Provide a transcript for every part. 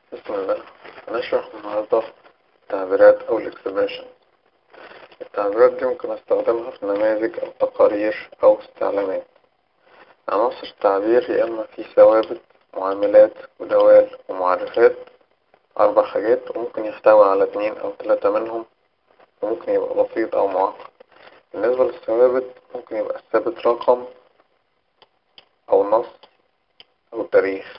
بسم الله هنشرح النهاردة التعبيرات أو الإكسبريشن التعبيرات دي ممكن أستخدمها في نماذج أو تقارير أو استعلامات عناصر التعبير يا إما في ثوابت معاملات ودوال ومعرفات أربع حاجات وممكن يحتوي على اتنين أو تلاتة منهم وممكن يبقى بسيط أو معقد بالنسبة للثوابت ممكن يبقى الثابت رقم أو نص أو تاريخ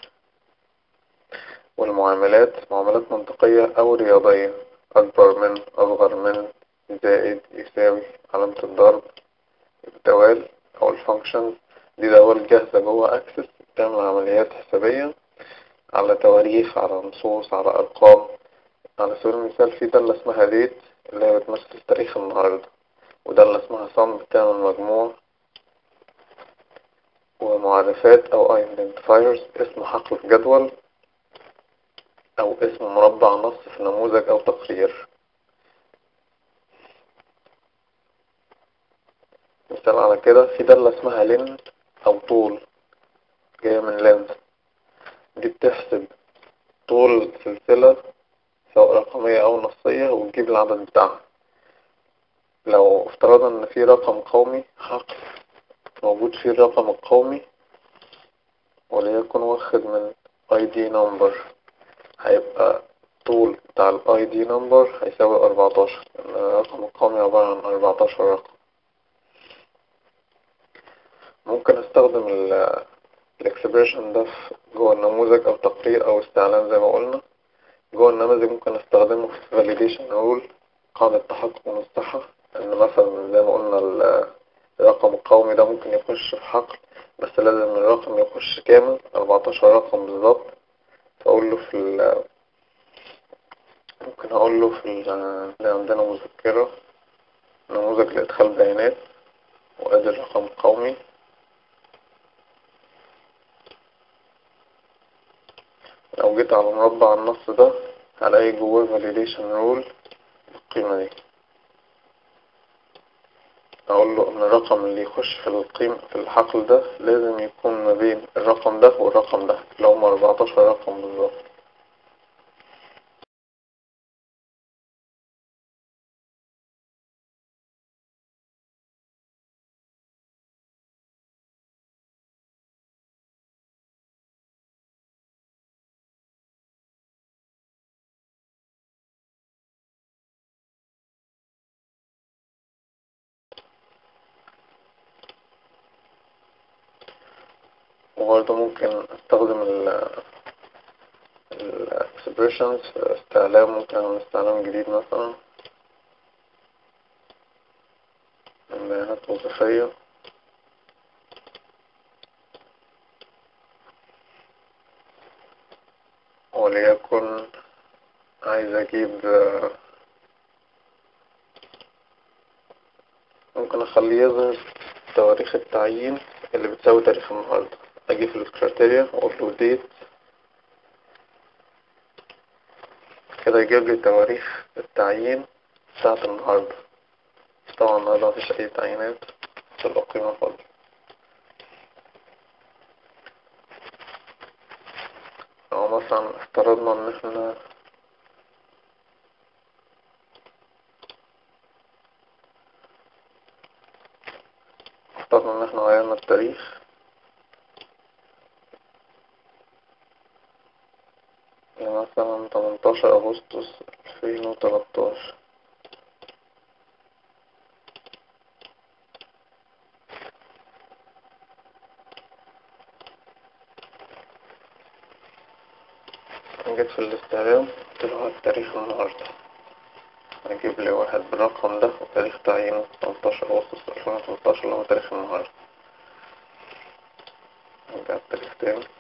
والمعاملات معاملات منطقية أو رياضية أكبر من أصغر من زائد يساوي علامة الضرب الدوال أو الفانكشن دي دوال جاهزة جوه أكسس بتعمل عمليات حسابية على تواريخ على نصوص على أرقام على سبيل المثال في دالة اسمها ديت اللي هي بتمثل تاريخ النهاردة ودالة اسمها صم بتعمل مجموع ومعرفات أو identifiers اسم حقل في جدول أو اسم مربع نص في نموذج أو تقرير مثال على كده في دالة اسمها لين أو طول جاية من لينز دي بتحسب طول سلسلة سواء رقمية أو نصية وتجيب العدد بتاعها لو افترضنا إن في رقم قومي حقل موجود فيه الرقم القومي وليكن واخد من ID number هيبقى طول بتاع ال ID number هيساوي أربعتاشر لأن الرقم القومي عبارة عن أربعتاشر رقم ممكن استخدم ال الاكسبريشن ده جوه النموذج أو تقرير أو استعلام زي ما قلنا جوه النماذج ممكن استخدمه في validation rule قاعدة تحقق من الصحة إن مثلا زي ما قلنا الرقم القومي ده ممكن يخش في حقل بس لازم الرقم يخش كامل أربعتاشر رقم بالظبط فأقول له في ال ممكن أقول له في ال عندنا مذكرة نموذج لإدخال بيانات وأدي الرقم القومي لو جيت على مربع النص ده هلاقي جواه validation rule بالقيمة دي اقول له ان الرقم اللي يخش في القيمة في الحقل ده لازم يكون ما بين الرقم ده والرقم ده اللي هم 14 رقم بالظبط وبرضه ممكن استخدم ال ال expressions في استعلام ممكن اعمل استعلام جديد مثلا من بيانات وظيفية وليكن عايز اجيب ممكن اخليه يظهر تواريخ التعيين اللي بتساوي تاريخ النهارده اجي في الكريتيريا واقول له ديت كده يجيب لي تواريخ التعيين بتاعت النهاردة طبعا النهاردة مفيش أي تعيينات تبقى قيمة فاضية أو مثلا افترضنا إن احنا افترضنا إن احنا غيرنا التاريخ مثلا 18 أغسطس 2013 جيت في الاستعلام قلت له هات تاريخ النهاردة هجيب لي واحد بالرقم ده وتاريخ تعيينه 18 أغسطس 2013 اللي هو تاريخ النهاردة نرجع التاريخ تاني